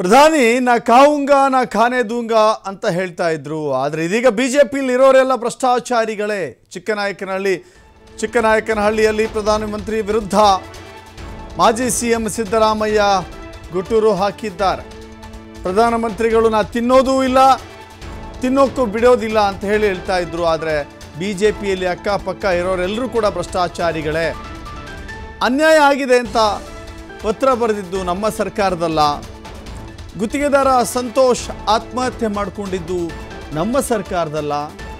ಪ್ರಧಾನಿ ನಾ ಕಾವುಂಗ ನಾ ಖಾನೆ ದೂಂಗ ಅಂತ ಹೇಳ್ತಾ ಇದ್ರು ಆದರೆ ಇದೀಗ ಬಿ ಜೆ ಪಿಲಿ ಇರೋರೆಲ್ಲ ಭ್ರಷ್ಟಾಚಾರಿಗಳೇ ಚಿಕ್ಕನಾಯಕನಹಳ್ಳಿ ಚಿಕ್ಕನಾಯಕನಹಳ್ಳಿಯಲ್ಲಿ ಪ್ರಧಾನಮಂತ್ರಿ ವಿರುದ್ಧ ಮಾಜಿ ಸಿ ಎಂ ಸಿದ್ದರಾಮಯ್ಯ ಗುಟೂರು ಹಾಕಿದ್ದಾರೆ ಪ್ರಧಾನಮಂತ್ರಿಗಳು ನಾ ತಿನ್ನೋದೂ ಇಲ್ಲ ತಿನ್ನೋಕ್ಕೂ ಬಿಡೋದಿಲ್ಲ ಅಂತ ಹೇಳಿ ಹೇಳ್ತಾ ಇದ್ರು ಆದರೆ ಬಿ ಜೆ ಪಿಯಲ್ಲಿ ಅಕ್ಕಪಕ್ಕ ಇರೋರೆಲ್ಲರೂ ಕೂಡ ಭ್ರಷ್ಟಾಚಾರಿಗಳೇ ಅನ್ಯಾಯ ಆಗಿದೆ ಅಂತ ಪತ್ರ ಬರೆದಿದ್ದು ನಮ್ಮ ಸರ್ಕಾರದಲ್ಲ ಗುತ್ತಿಗೆದಾರ ಸಂತೋಷ್ ಆತ್ಮಹತ್ಯೆ ಮಾಡಿಕೊಂಡಿದ್ದು ನಮ್ಮ ಸರ್ಕಾರದಲ್ಲ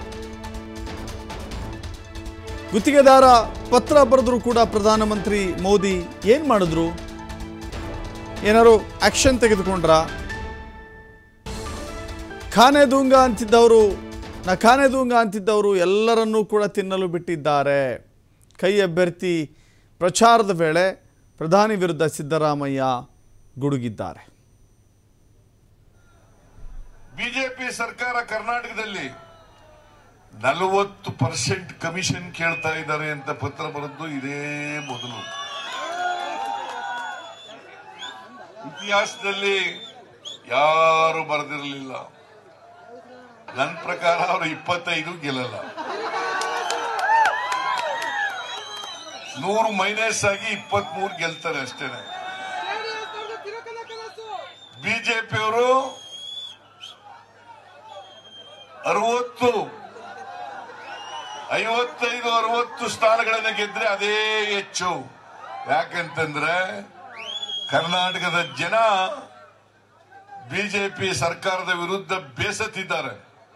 ಗುತ್ತಿಗೆದಾರ ಪತ್ರ ಬರೆದ್ರು ಕೂಡ ಪ್ರಧಾನಮಂತ್ರಿ ಮೋದಿ ಏನು ಮಾಡಿದ್ರು ಏನಾರು ಆಕ್ಷನ್ ತೆಗೆದುಕೊಂಡ್ರ ಖಾನೆ ದೂಂಗ ಅಂತಿದ್ದವರು ನಾ ಖಾನೆ ದೂಂಗ ಅಂತಿದ್ದವರು ಎಲ್ಲರನ್ನೂ ಕೂಡ ತಿನ್ನಲು ಬಿಟ್ಟಿದ್ದಾರೆ ಕೈ ಅಭ್ಯರ್ಥಿ ಪ್ರಚಾರದ ವೇಳೆ ಪ್ರಧಾನಿ ವಿರುದ್ಧ ಸಿದ್ದರಾಮಯ್ಯ ಗುಡುಗಿದ್ದಾರೆ ಬಿಜೆಪಿ ಸರ್ಕಾರ ಕರ್ನಾಟಕದಲ್ಲಿ ನಲವತ್ತು ಪರ್ಸೆಂಟ್ ಕಮಿಷನ್ ಕೇಳ್ತಾ ಇದ್ದಾರೆ ಅಂತ ಪತ್ರ ಬರೆದು ಇದೇ ಮೊದಲು ಇತಿಹಾಸದಲ್ಲಿ ಯಾರು ಬರೆದಿರಲಿಲ್ಲ ನನ್ನ ಪ್ರಕಾರ ಅವರು ಇಪ್ಪತ್ತೈದು ಗೆಲ್ಲಲ್ಲ ನೂರು ಮೈನಸ್ ಆಗಿ ಇಪ್ಪತ್ತ್ ಮೂರು ಗೆಲ್ತಾರೆ ಅಷ್ಟೇನೆ ಬಿಜೆಪಿಯವರು ಅರವತ್ತು ಐವತ್ತೈದು ಅರವತ್ತು ಸ್ಥಾನಗಳನ್ನ ಗೆದ್ರೆ ಅದೇ ಹೆಚ್ಚು ಯಾಕಂತಂದ್ರೆ ಕರ್ನಾಟಕದ ಜನ ಬಿಜೆಪಿ ಸರ್ಕಾರದ ವಿರುದ್ಧ ಬೇಸತ್ತಿದ್ದಾರೆ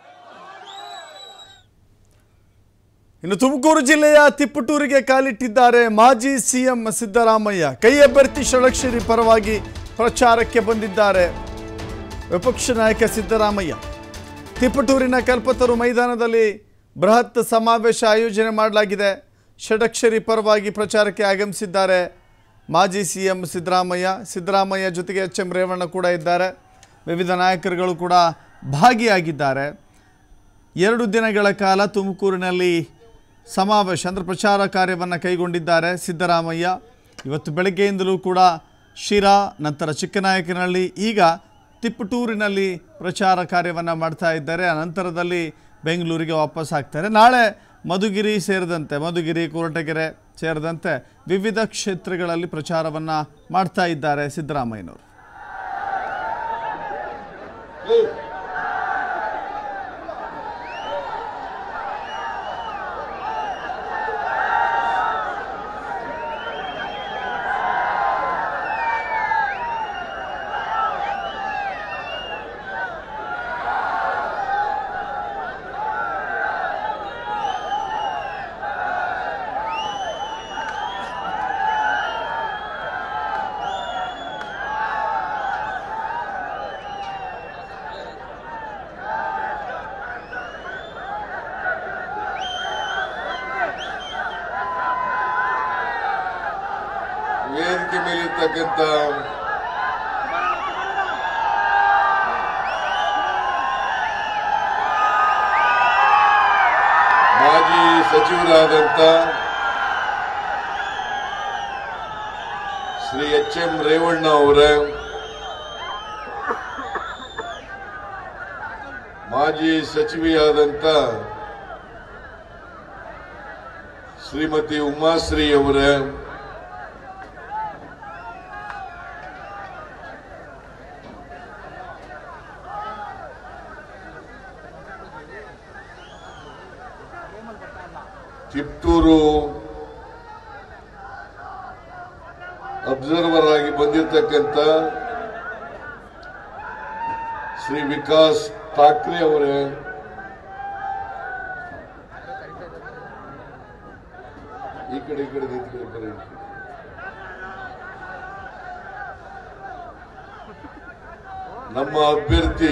ಇನ್ನು ತುಮಕೂರು ಜಿಲ್ಲೆಯ ತಿಪ್ಪಟೂರಿಗೆ ಕಾಲಿಟ್ಟಿದ್ದಾರೆ ಮಾಜಿ ಸಿಎಂ ಸಿದ್ದರಾಮಯ್ಯ ಕೈ ಅಭ್ಯರ್ಥಿ ಷಡಕ್ಷರಿ ಪರವಾಗಿ ಪ್ರಚಾರಕ್ಕೆ ಬಂದಿದ್ದಾರೆ ವಿಪಕ್ಷ ನಾಯಕ ಸಿದ್ದರಾಮಯ್ಯ ತಿಪ್ಪಟೂರಿನ ಕಲ್ಪತರು ಮೈದಾನದಲ್ಲಿ ಬೃಹತ್ ಸಮಾವೇಶ ಆಯೋಜನೆ ಮಾಡಲಾಗಿದೆ ಷಡಕ್ಷರಿ ಪರವಾಗಿ ಪ್ರಚಾರಕ್ಕೆ ಆಗಮಿಸಿದ್ದಾರೆ ಮಾಜಿ ಸಿಎಂ ಸಿದ್ದರಾಮಯ್ಯ ಸಿದ್ದರಾಮಯ್ಯ ಜೊತೆಗೆ ಎಚ್ ಎಂ ರೇವಣ್ಣ ಕೂಡ ಇದ್ದಾರೆ ವಿವಿಧ ನಾಯಕರುಗಳು ಕೂಡ ಭಾಗಿಯಾಗಿದ್ದಾರೆ ಎರಡು ದಿನಗಳ ಕಾಲ ತುಮಕೂರಿನಲ್ಲಿ ಸಮಾವೇಶ ಅಂದರೆ ಪ್ರಚಾರ ಕಾರ್ಯವನ್ನು ಕೈಗೊಂಡಿದ್ದಾರೆ ಸಿದ್ದರಾಮಯ್ಯ ಇವತ್ತು ಬೆಳಗ್ಗೆಯಿಂದಲೂ ಕೂಡ ಶಿರಾ ನಂತರ ಚಿಕ್ಕನಾಯಕನಹಳ್ಳಿ ಈಗ ತಿಪ್ಪಟೂರಿನಲ್ಲಿ ಪ್ರಚಾರ ಕಾರ್ಯವನ್ನು ಮಾಡ್ತಾ ಇದ್ದಾರೆ ಆ ನಂತರದಲ್ಲಿ ಬೆಂಗಳೂರಿಗೆ ವಾಪಸ್ ಆಗ್ತಾರೆ ನಾಳೆ ಮಧುಗಿರಿ ಸೇರಿದಂತೆ ಮಧುಗಿರಿ ಕೊರಟಗೆರೆ ಸೇರಿದಂತೆ ವಿವಿಧ ಕ್ಷೇತ್ರಗಳಲ್ಲಿ ಪ್ರಚಾರವನ್ನು ಮಾಡ್ತಾ ಇದ್ದಾರೆ ಸಿದ್ದರಾಮಯ್ಯನವರು ವೇದಿಕೆ ಮೇಲಿರ್ತಕ್ಕಂಥ ಮಾಜಿ ಸಚಿವರಾದಂಥ ಶ್ರೀ ಎಚ್ ಎಂ ರೇವಣ್ಣ ಅವರ ಮಾಜಿ ಸಚಿವೆಯಾದಂಥ ಶ್ರೀಮತಿ ಉಮಾಶ್ರೀ ಅವರ ತಿಪ್ಟೂರು ಅಬ್ಸರ್ವರ್ ಆಗಿ ಬಂದಿರತಕ್ಕಂಥ ಶ್ರೀ ವಿಕಾಸ್ ಠಾಕ್ರೆ ಅವರೇ ಈ ಕಡೆ ಈ ಕಡೆ ನಿಂತ್ಕೊಳ್ಳಿ ಬರೀ ನಮ್ಮ ಅಭ್ಯರ್ಥಿ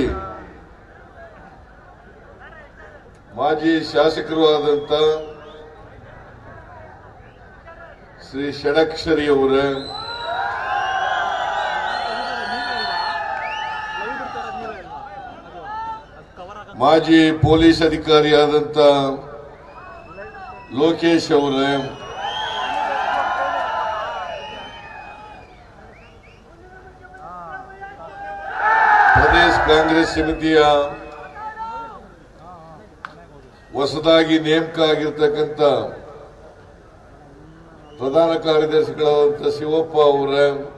ಮಾಜಿ ಶಾಸಕರು ಆದಂತ ಶ್ರೀ ಷಡಕ್ಷರಿ ಅವರ ಮಾಜಿ ಪೊಲೀಸ್ ಅಧಿಕಾರಿಯಾದಂತ ಲೋಕೇಶ್ ಅವರ ಕಾಂಗ್ರೆಸ್ ಸಮಿತಿಯ ಹೊಸದಾಗಿ ನೇಮಕ ಆಗಿರ್ತಕ್ಕಂಥ ಪ್ರಧಾನ ಕಾರ್ಯದರ್ಶಿಗಳಾದಂಥ ಶಿವಪ್ಪ ಅವರ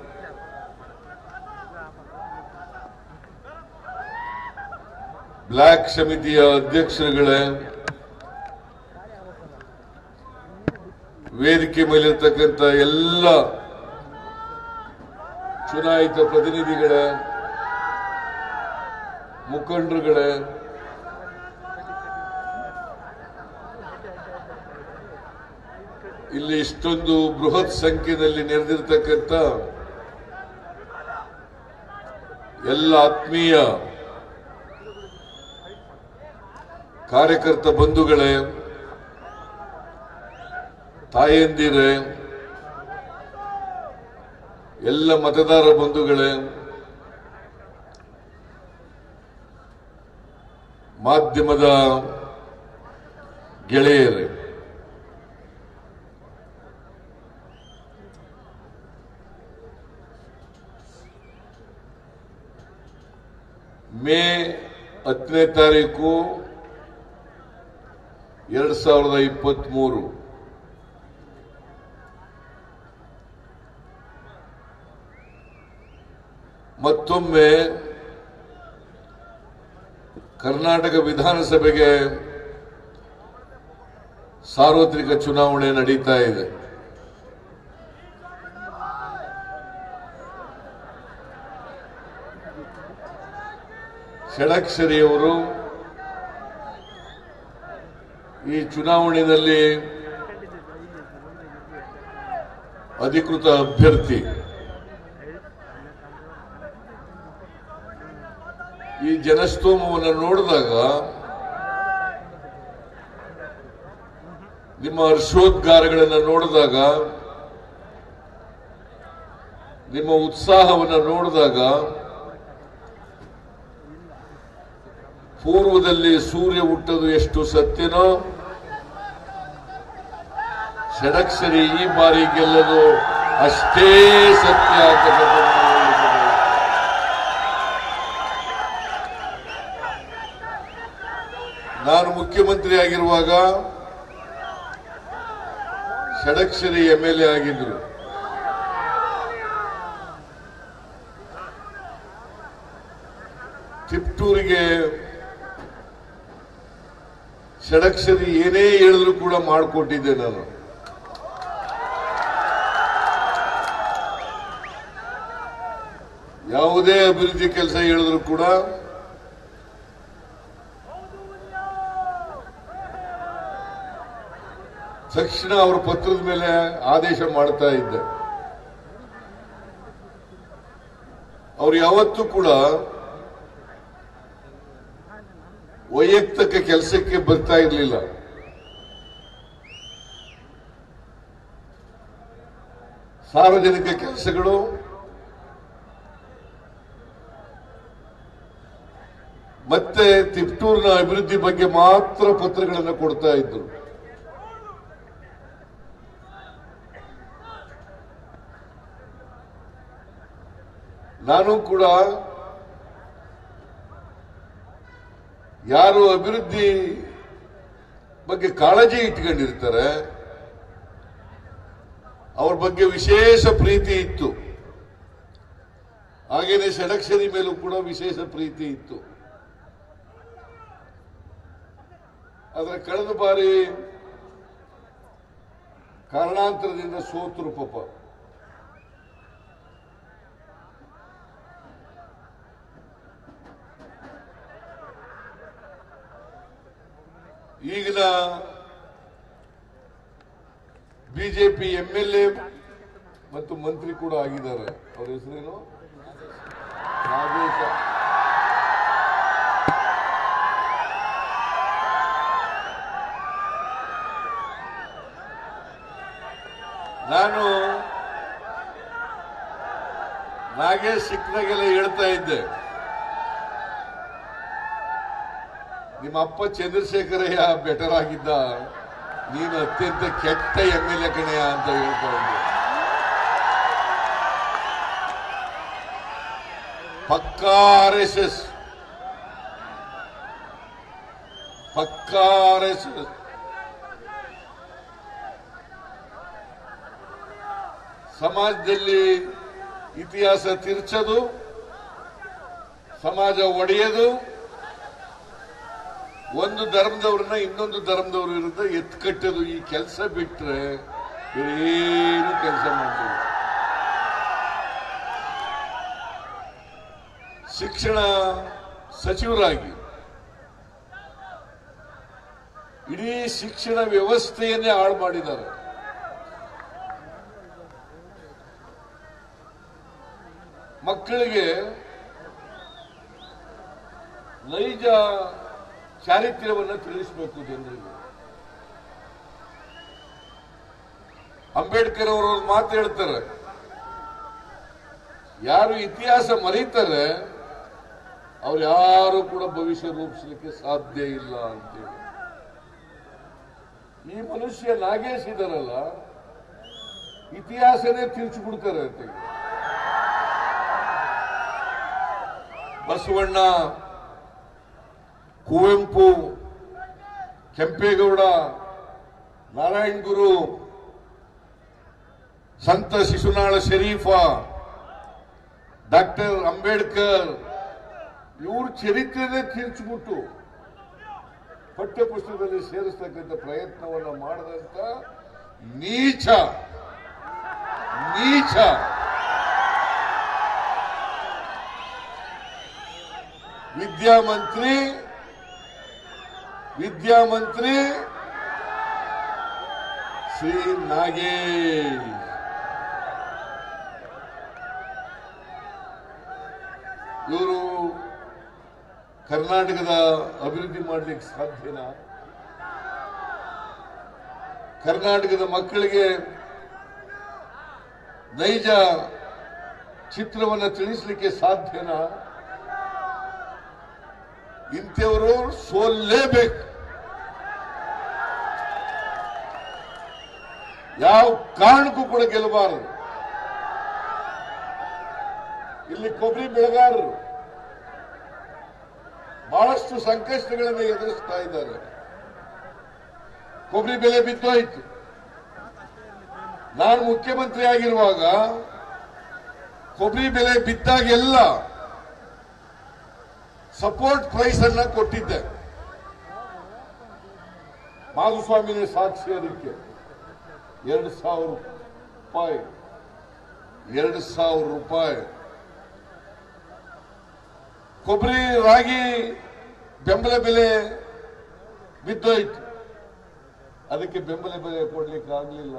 ಬ್ಲಾಕ್ ಸಮಿತಿಯ ಅಧ್ಯಕ್ಷರುಗಳೇ ವೇದಿಕೆ ಮೇಲಿರ್ತಕ್ಕಂಥ ಎಲ್ಲ ಚುನಾಯಿತ ಪ್ರತಿನಿಧಿಗಳೇ ಮುಖಂಡರುಗಳೇ ಇಲ್ಲಿ ಇಷ್ಟೊಂದು ಬೃಹತ್ ಸಂಖ್ಯೆಯಲ್ಲಿ ನೆರೆದಿರ್ತಕ್ಕಂಥ ಎಲ್ಲ ಆತ್ಮೀಯ ಕಾರ್ಯಕರ್ತ ಬಂಧುಗಳೇ ತಾಯಂದಿರೇ ಎಲ್ಲ ಮತದಾರ ಬಂಧುಗಳೇ ಮಾಧ್ಯಮದ ಗೆಳೆಯರೇ ಮೇ ಹತ್ತನೇ ತಾರೀಕು ಎರಡ್ ಸಾವಿರದ ಇಪ್ಪತ್ತ್ ಮೂರು ಮತ್ತೊಮ್ಮೆ ಕರ್ನಾಟಕ ವಿಧಾನಸಭೆಗೆ ಸಾರ್ವತ್ರಿಕ ಚುನಾವಣೆ ನಡೀತಾ ಇದೆ ಷಡಕ್ಷರಿಯವರು ಈ ಚುನಾವಣೆಯಲ್ಲಿ ಅಧಿಕೃತ ಅಭ್ಯರ್ಥಿ ಈ ಜನಸ್ತೋಮವನ್ನು ನೋಡಿದಾಗ ನಿಮ್ಮ ಹರ್ಷೋದ್ಗಾರಗಳನ್ನು ನೋಡಿದಾಗ ನಿಮ್ಮ ಉತ್ಸಾಹವನ್ನು ನೋಡಿದಾಗ ಪೂರ್ವದಲ್ಲಿ ಸೂರ್ಯ ಹುಟ್ಟದು ಎಷ್ಟು ಸತ್ಯನೋ ಷಡಕ್ಷರಿ ಈ ಬಾರಿ ಗೆಲ್ಲದು ಅಷ್ಟೇ ಸತ್ಯ ಅಂತಕ್ಕಂಥದ್ದನ್ನು ಹೇಳಲಿಕ್ಕೆ ಬಯಸ್ತೇನೆ. ನಾನು ಮುಖ್ಯಮಂತ್ರಿ ಆಗಿರುವಾಗ ಷಡಕ್ಷರಿ ಎಂ ಎಲ್ ಎ ಆಗಿದ್ರು ತಿಪ್ಟೂರಿಗೆ ಷಡಕ್ಷರಿ ಏನೇ ಹೇಳಿದ್ರು ಕೂಡ ಮಾಡಿಕೊಟ್ಟಿದ್ದೆ ನಾನು ಯಾವುದೇ ಅಭಿವೃದ್ಧಿ ಕೆಲಸ ಹೇಳಿದ್ರು ಕೂಡ ತಕ್ಷಣ ಅವರ ಪತ್ರದ ಮೇಲೆ ಆದೇಶ ಮಾಡ್ತಾ ಇದ್ದೆ ಅವ್ರು ಯಾವತ್ತೂ ಕೂಡ ವೈಯಕ್ತಿಕ ಕೆಲಸಕ್ಕೆ ಬರ್ತಾ ಇರಲಿಲ್ಲ ಸಾರ್ವಜನಿಕ ಕೆಲಸಗಳು ಮತ್ತೆ ತಿಪ್ಟೂರಿನ ಅಭಿವೃದ್ಧಿ ಬಗ್ಗೆ ಮಾತ್ರ ಪತ್ರಗಳನ್ನು ಕೊಡ್ತಾ ಇದ್ರು ನಾನು ಕೂಡ ಯಾರು ಅಭಿವೃದ್ಧಿ ಬಗ್ಗೆ ಕಾಳಜಿ ಇಟ್ಕೊಂಡಿರ್ತಾರೆ ಅವ್ರ ಬಗ್ಗೆ ವಿಶೇಷ ಪ್ರೀತಿ ಇತ್ತು ಹಾಗೇನೆ ಷಡಕ್ಷರಿ ಮೇಲೂ ಕೂಡ ವಿಶೇಷ ಪ್ರೀತಿ ಇತ್ತು ಆದ್ರೆ ಕಳೆದ ಬಾರಿ ಕಾರಣಾಂತರದಿಂದ ಸೋತರು ಪಾಪ ಈಗಿನ ಬಿಜೆಪಿ ಎಂ ಎಲ್ ಎ ಮತ್ತು ಮಂತ್ರಿ ಕೂಡ ಆಗಿದ್ದಾರೆ ಅವ್ರ ಹೆಸರೇನು ನಾಗೇಶ ನಾನು ನಾಗೇಶ್ ಸಿಕ್ಕದಾಗೆಲ್ಲ ಹೇಳ್ತಾ ಇದ್ದೆ ನಿಮ್ಮ ಅಪ್ಪ ಚಂದ್ರಶೇಖರಯ್ಯ ಬೆಟರ್ ಆಗಿದ್ದ ನೀನು ಅತ್ಯಂತ ಕೆಟ್ಟ ಎಂ ಎಲ್ ಎ ಕಣೆಯ ಅಂತ ಹೇಳ್ತಾ ಇದ್ದೆ ಪಕ್ಕಾ ಆರ್ ಎಸ್ ಎಸ್ ಪಕ್ಕಾ RSS. ಸಮಾಜದಲ್ಲಿ ಇತಿಹಾಸ ತಿರ್ಚೋದು ಸಮಾಜ ಒಡೆಯೋದು ಒಂದು ಧರ್ಮದವ್ರನ್ನ ಇನ್ನೊಂದು ಧರ್ಮದವ್ರ ವಿರುದ್ಧ ಎತ್ಕಟ್ಟೋದು ಈ ಕೆಲಸ ಬಿಟ್ರೆ ಬೇರೇನು ಕೆಲಸ ಮಾಡ್ತೀವಿ ಶಿಕ್ಷಣ ಸಚಿವರಾಗಿ ಇಡೀ ಶಿಕ್ಷಣ ವ್ಯವಸ್ಥೆಯನ್ನೇ ಹಾಳು ಮಾಡಿದ್ದಾರೆ ಮಕ್ಕಳಿಗೆ ನೈಜ ಚಾರಿತ್ರ್ಯವನ್ನು ತಿಳಿಸಬೇಕು ಜನರಿಗೆ ಅಂಬೇಡ್ಕರ್ ಅವರು ಒಂದು ಮಾತು ಹೇಳ್ತಾರೆ ಯಾರು ಇತಿಹಾಸ ಮರೀತಾರೆ ಅವ್ರು ಯಾರು ಕೂಡ ಭವಿಷ್ಯ ರೂಪಿಸಲಿಕ್ಕೆ ಸಾಧ್ಯ ಇಲ್ಲ ಅಂತೇಳಿ ಈ ಮನುಷ್ಯ ನಾಗೇಶ್ ಇದಾರಲ್ಲ ಇತಿಹಾಸನೇ ತಿರ್ಚಿಬಿಡ್ತಾರೆ ಅಂತ ಬಸವಣ್ಣ ಕುವೆಂಪು ಕೆಂಪೇಗೌಡ ನಾರಾಯಣ್ ಗುರು ಸಂತ ಶಿಶುನಾಳ ಶರೀಫ ಡಾಕ್ಟರ್ ಅಂಬೇಡ್ಕರ್ ಇವ್ರ ಚರಿತ್ರೆನೇ ತಿರ್ಚಿಬಿಟ್ಟು ಪಠ್ಯ ಪುಸ್ತಕದಲ್ಲಿ ಸೇರಿಸ್ತಕ್ಕಂಥ ಪ್ರಯತ್ನವನ್ನು ಮಾಡದಂತ ನೀಚ ನೀಚ ವಿದ್ಯಾಮಂತ್ರಿ ವಿದ್ಯಾಮಂತ್ರಿ ಶ್ರೀ ನಾಗೇಶ್ ಇವರು ಕರ್ನಾಟಕದ ಅಭಿವೃದ್ಧಿ ಮಾಡಲಿಕ್ಕೆ ಸಾಧ್ಯನಾ ಕರ್ನಾಟಕದ ಮಕ್ಕಳಿಗೆ ನೈಜ ಚಿತ್ರವನ್ನು ತಿಳಿಸಲಿಕ್ಕೆ ಸಾಧ್ಯನಾ ಇಂಥವರು ಸೋಲ್ಲೇಬೇಕು ಯಾವ ಕಾರಣಕ್ಕೂ ಕೂಡ ಗೆಲ್ಲಬಾರದು ಇಲ್ಲಿ ಕೊಬ್ಬರಿ ಬೆಳೆಗಾರರು ಬಹಳಷ್ಟು ಸಂಕಷ್ಟಗಳನ್ನು ಎದುರಿಸ್ತಾ ಇದ್ದಾರೆ ಕೊಬ್ಬರಿ ಬೆಲೆ ಬಿದ್ದೋಯ್ತು ನಾನು ಮುಖ್ಯಮಂತ್ರಿ ಆಗಿರುವಾಗ ಕೊಬ್ಬರಿ ಬೆಲೆ ಬಿದ್ದಾಗೆಲ್ಲ ಸಪೋರ್ಟ್ ಪ್ರೈಸ್ ಅನ್ನ ಕೊಟ್ಟಿದ್ದೆ ಮಾಧುಸ್ವಾಮಿನೇ ಸಾಕ್ಷಿ ಅದಕ್ಕೆ ಎರಡು ಸಾವಿರ ರೂಪಾಯಿ ಎರಡು ಸಾವಿರ ರೂಪಾಯಿ ಕೊಬ್ಬರಿ ರಾಗಿ ಬೆಂಬಲ ಬೆಲೆ ಬಿದ್ದೋಯ್ತು ಅದಕ್ಕೆ ಬೆಂಬಲ ಬೆಲೆ ಕೊಡ್ಲಿಕ್ಕೆ ಆಗಲಿಲ್ಲ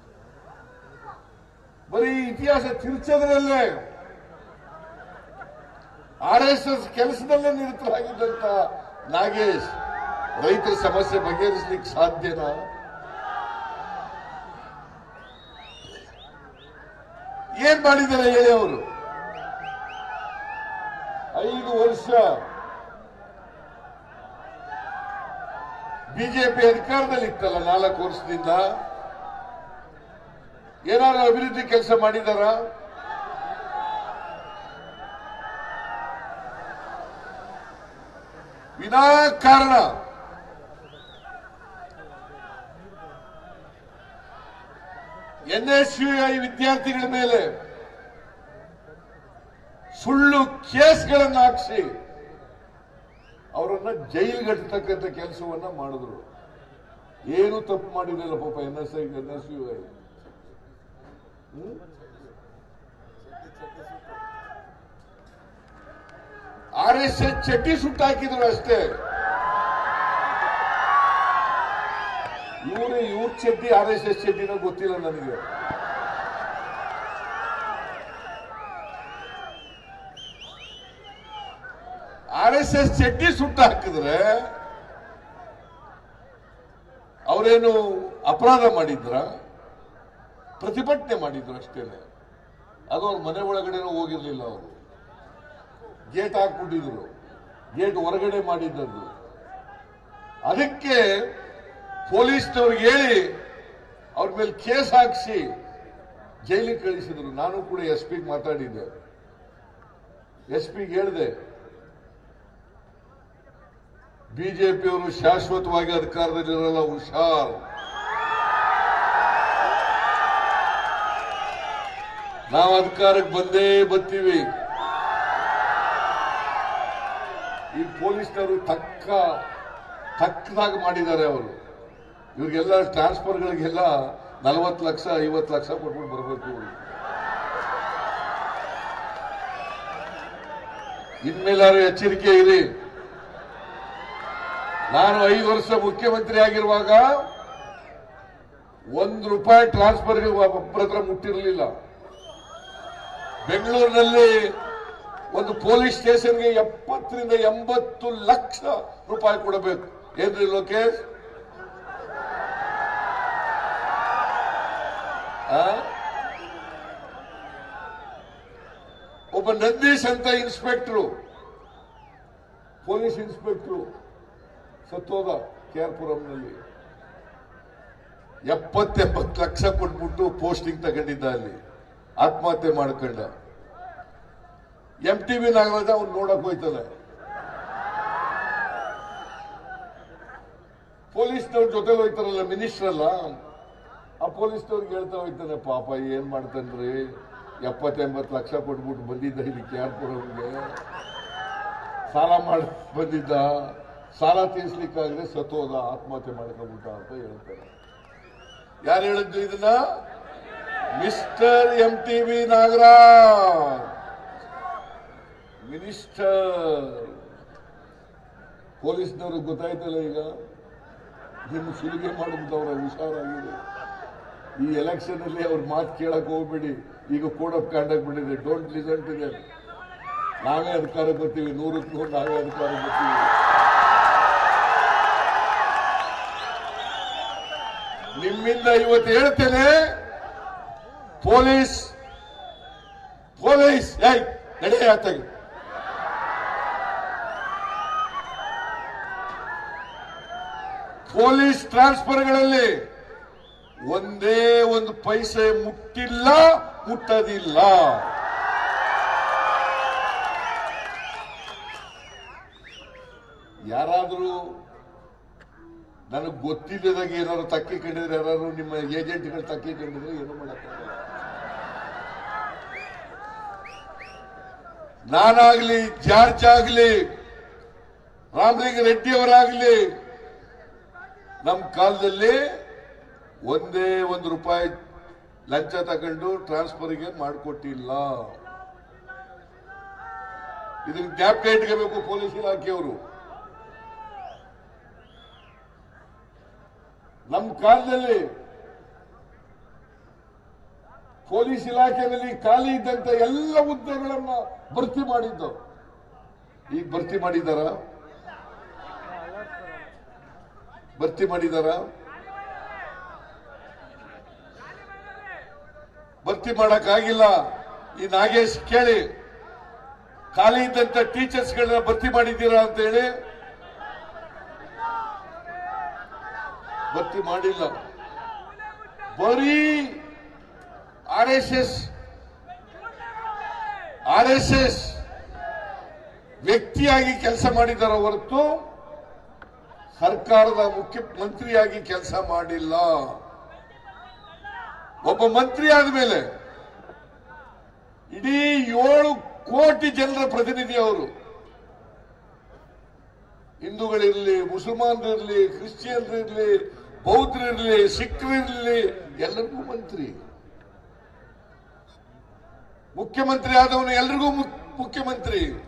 ಬರೀ ಇತಿಹಾಸ ತಿರ್ಚೋದ್ರಲ್ಲೇ ಆರ್ ಎಸ್ ಎಸ್ ಕೆಲಸದಲ್ಲೇ ನಿರತರಾಗಿದ್ದಂತ ನಾಗೇಶ್ ರೈತರ ಸಮಸ್ಯೆ ಬಗೆಹರಿಸಲಿಕ್ಕೆ ಸಾಧ್ಯನಾ ಏನ್ ಮಾಡಿದ್ದಾರೆ ಹೇಳಿ ಅವರು ಐದು ವರ್ಷ ಬಿಜೆಪಿ ಅಧಿಕಾರದಲ್ಲಿ ಇತ್ತಲ್ಲ ನಾಲ್ಕು ವರ್ಷದಿಂದ ಏನಾದ್ರು ಅಭಿವೃದ್ಧಿ ಕೆಲಸ ಮಾಡಿದಾರ ವಿನಾಕಾರಣ ಎನ್ಎಸ್ಯುಐ ವಿದ್ಯಾರ್ಥಿಗಳ ಮೇಲೆ ಸುಳ್ಳು ಕೇಸ್ಗಳನ್ನು ಹಾಕಿಸಿ ಅವರನ್ನ ಜೈಲ್ಗಟ್ಟತಕ್ಕಂಥ ಕೆಲಸವನ್ನ ಮಾಡಿದ್ರು ಏನು ತಪ್ಪು ಮಾಡಿರಲಿಲ್ಲ ಪಾಪ N S I N S U I R S S ಚಡ್ಡಿ ಸುಟ್ಟಾಕಿದ್ರು ಅಷ್ಟೇ ಇವರು ಇವ್ರ ಚಡ್ಡಿ ಆರ್ ಎಸ್ ಎಸ್ ಚಡ್ಡಿನೋ ಗೊತ್ತಿಲ್ಲ ನನಗೆ ಆರ್ ಎಸ್ ಎಸ್ ಚಡ್ಡಿ ಸುಟ್ಟು ಹಾಕಿದ್ರೆ ಅವರೇನು ಅಪರಾಧ ಮಾಡಿದ್ರ ಪ್ರತಿಭಟನೆ ಮಾಡಿದ್ರು ಅಷ್ಟೇನೆ ಅದು ಅವ್ರ ಮನೆ ಒಳಗಡೆನೂ ಹೋಗಿರ್ಲಿಲ್ಲ ಅವರು ಗೇಟ್ ಹಾಕ್ಬಿಟ್ಟಿದ್ರು ಗೇಟ್ ಹೊರಗಡೆ ಮಾಡಿದ್ದದ್ದು ಅದಕ್ಕೆ ಪೊಲೀಸ್ನವ್ರಿಗೆ ಹೇಳಿ ಅವ್ರ ಮೇಲೆ ಕೇಸ್ ಹಾಕಿಸಿ ಜೈಲಿಗೆ ಕಳಿಸಿದ್ರು ನಾನು ಕೂಡ ಎಸ್ ಪಿಗೆ ಮಾತಾಡಿದ್ದೆ ಎಸ್ ಪಿಗೆ ಹೇಳಿದೆ ಬಿಜೆಪಿಯವರು ಶಾಶ್ವತವಾಗಿ ಅಧಿಕಾರದಲ್ಲಿರಲ್ಲ ಹುಷಾರ್ ನಾವು ಅಧಿಕಾರಕ್ಕೆ ಬಂದೇ ಬರ್ತೀವಿ ಈ ಪೊಲೀಸ್ನವರು ತಕ್ಕ ತಕ್ಕದಾಗಿ ಮಾಡಿದ್ದಾರೆ ಅವರು ಇವ್ರಿಗೆಲ್ಲ ಟ್ರಾನ್ಸ್ಫರ್ಗಳಿಗೆಲ್ಲ ನಲವತ್ತು ಲಕ್ಷ ಐವತ್ತು ಲಕ್ಷ ಕೊಟ್ಬಿಟ್ಟು ಬರಬೇಕು ಇವರು ಇನ್ಮೇಲಾರು ಎಚ್ಚರಿಕೆ ಇರಿ ನಾನು ಐದು ವರ್ಷ ಮುಖ್ಯಮಂತ್ರಿ ಆಗಿರುವಾಗ ಒಂದು ರೂಪಾಯಿ ಟ್ರಾನ್ಸ್ಫರ್ಗೆ ಒಬ್ಬರ ಹತ್ರ ಮುಟ್ಟಿರಲಿಲ್ಲ ಬೆಂಗಳೂರಿನಲ್ಲಿ ಒಂದು ಪೊಲೀಸ್ ಸ್ಟೇಷನ್ಗೆ ಎಪ್ಪತ್ತರಿಂದ ಎಂಬತ್ತು ಲಕ್ಷ ರೂಪಾಯಿ ಕೊಡಬೇಕು ಏನ್ರಿ ಲೋಕೇಶ್ ಆ? ಒಬ್ಬ ನಂದೀಶ್ ಅಂತ ಇನ್ಸ್ಪೆಕ್ಟ್ರು ಪೊಲೀಸ್ ಇನ್ಸ್ಪೆಕ್ಟ್ರು ಸತ್ತೋದ ಕೆ ಆರ್ ಪುರಂನಲ್ಲಿ ಎಪ್ಪತ್ತೆಂಬತ್ತು ಲಕ್ಷ ಕೊಟ್ಬಿಟ್ಟು ಪೋಸ್ಟಿಂಗ್ ತಗೊಂಡಿದ್ದ ಅಲ್ಲಿ ಆತ್ಮಹತ್ಯೆ ಮಾಡ್ಕೊಂಡ ಎಂ ಟಿ ವಿ ನಾಗರಾಜ ಅವ್ನು ನೋಡಕ್ ಹೋಯ್ತಾನೆ ಪೊಲೀಸ್ನವ್ರ ಜೊತೆ ಹೋಯ್ತಾರಲ್ಲ ಮಿನಿಸ್ಟರ್ ಅಲ್ಲ ಆ ಪೊಲೀಸ್ನವ್ರಿಗೆ ಹೇಳ್ತಾ ಹೋಯ್ತಾನೆ ಪಾಪ ಏನ್ ಮಾಡ್ತಾನ್ರಿ ಎಪ್ಪತ್ತೆಂಬತ್ತು ಲಕ್ಷ ಕೊಟ್ಬಿಟ್ಟು ಬಂದಿದ್ದ ಇಲ್ಲಿ ಕೆ ಆರ್ ಪುರಂಗೆ ಸಾಲ ಮಾಡಿ ಬಂದಿದ್ದ ಸಾಲ ತೀರ್ಸ್ಲಿಕ್ಕಾಗದೆ ಸತ್ತೋದ ಆತ್ಮಹತ್ಯೆ ಮಾಡ್ಕೊಂಡ್ಬಿಟ್ಟ ಅಂತ ಹೇಳ್ತಾರೆ ಯಾರು ಹೇಳಿದ್ದು ಇದನ್ನ mister M T V Nagaraj minister ಪೊಲೀಸ್ನವ್ರಿಗೆ ಗೊತ್ತಾಯ್ತಲ್ಲ ಈಗ ನಿಮ್ಮ ಸುಲಿಗೆ ಮಾಡಿಬಿಟ್ಟವ್ರ ಹುಷಾರಾಗಿದೆ ಈ ಎಲೆಕ್ಷನ್ ಅಲ್ಲಿ ಅವ್ರ ಮಾತು ಕೇಳಕ್ ಹೋಗ್ಬೇಡಿ ಈಗ ಕೋಡ್ ಆಫ್ ಕಾಂಡಕ್ಟ್ ಬಿಟ್ಟಿದೆ ಡೋಂಟ್ ಲಿಸನ್ ಟು ದೆಮ್ ನಾವೇ ಅಧಿಕಾರಕ್ಕೆ ಬರ್ತೀವಿ ನೂರಕ್ಕೆ ನೂರು ನಾವೇ ಅಧಿಕಾರಕ್ಕೆ ಬರ್ತೀವಿ ನಿಮ್ಮಿಂದ ಇವತ್ತು ಹೇಳ್ತೇನೆ ಪೊಲೀಸ್ ಪೊಲೀಸ್ ಏಯ್ ನಡೆ ಆತಾಗಿ ಪೊಲೀಸ್ ಟ್ರಾನ್ಸ್ಫರ್ಗಳಲ್ಲಿ ಒಂದೇ ಒಂದು ಪೈಸೆ ಮುಟ್ಟಿಲ್ಲ ಮುಟ್ಟದಿಲ್ಲ ಯಾರಾದರೂ ನನಗೆ ಗೊತ್ತಿಲ್ಲದಾಗ ಏನಾದ್ರು ತಕ್ಕಿ ಕಂಡಿದ್ರೆ ಯಾರು ನಿಮ್ಮ ಏಜೆಂಟ್ಗಳು ತಕ್ಕಿ ಕಂಡಿದ್ರೆ ಏನು ಮಾಡಕ್ಕಾಗಲ್ಲ ನಾನಾಗ್ಲಿ ಜಾರ್ಜ್ ಆಗ್ಲಿ ರಾಮಲಿಂಗ ರೆಡ್ಡಿ ಅವರಾಗ್ಲಿ ನಮ್ಮ ಕಾಲದಲ್ಲಿ ಒಂದೇ ಒಂದು ರೂಪಾಯಿ ಲಂಚ ತಗೊಂಡು ಟ್ರಾನ್ಸ್ಫರ್ಗೆ ಮಾಡಿಕೊಟ್ಟಿಲ್ಲ ಇದನ್ನ ಜ್ಞಾಪಕ ಇಟ್ಕೋಬೇಕು ಪೊಲೀಸ್ ಇಲಾಖೆಯವರು ನಮ್ಮ ಕಾಲದಲ್ಲಿ ಪೊಲೀಸ್ ಇಲಾಖೆಯಲ್ಲಿ ಖಾಲಿ ಇದ್ದಂತ ಎಲ್ಲ ಹುದ್ದೆಗಳನ್ನ ಭರ್ತಿ ಮಾಡಿದ್ದು ಈಗ ಭರ್ತಿ ಮಾಡಿದಾರ ಭರ್ತಿ ಮಾಡಿದಾರ ಭರ್ತಿ ಮಾಡಕ್ಕಾಗಿಲ್ಲ ಈ ನಾಗೇಶ್ ಕೇಳಿ ಖಾಲಿ ಇದ್ದಂತ ಟೀಚರ್ಸ್ಗಳನ್ನ ಭರ್ತಿ ಮಾಡಿದ್ದೀರಾ ಅಂತ ಹೇಳಿ ಭರ್ತಿ ಮಾಡಿಲ್ಲ ಬರೀ R S S R S S ವ್ಯಕ್ತಿಯಾಗಿ ಕೆಲಸ ಮಾಡಿದಾರ ಹೊರತು ಸರ್ಕಾರದ ಮುಖ್ಯಮಂತ್ರಿಯಾಗಿ ಕೆಲಸ ಮಾಡಿಲ್ಲ ಒಬ್ಬ ಮಂತ್ರಿ ಆದ್ಮೇಲೆ ಇಡೀ ಏಳು ಕೋಟಿ ಜನರ ಪ್ರತಿನಿಧಿ ಅವರು ಹಿಂದೂಗಳಿರ್ಲಿ ಮುಸಲ್ಮಾನರಿರ್ಲಿ ಕ್ರಿಶ್ಚಿಯನ್ರಿರ್ಲಿ ಬೌದ್ಧರಿರ್ಲಿ ಸಿಖ್ರಿರ್ಲಿ ಎಲ್ಲರಿಗೂ ಮಂತ್ರಿ ಮುಖ್ಯಮಂತ್ರಿ ಆದವನು ಎಲ್ರಿಗೂ ಮುಖ್ಯಮಂತ್ರಿ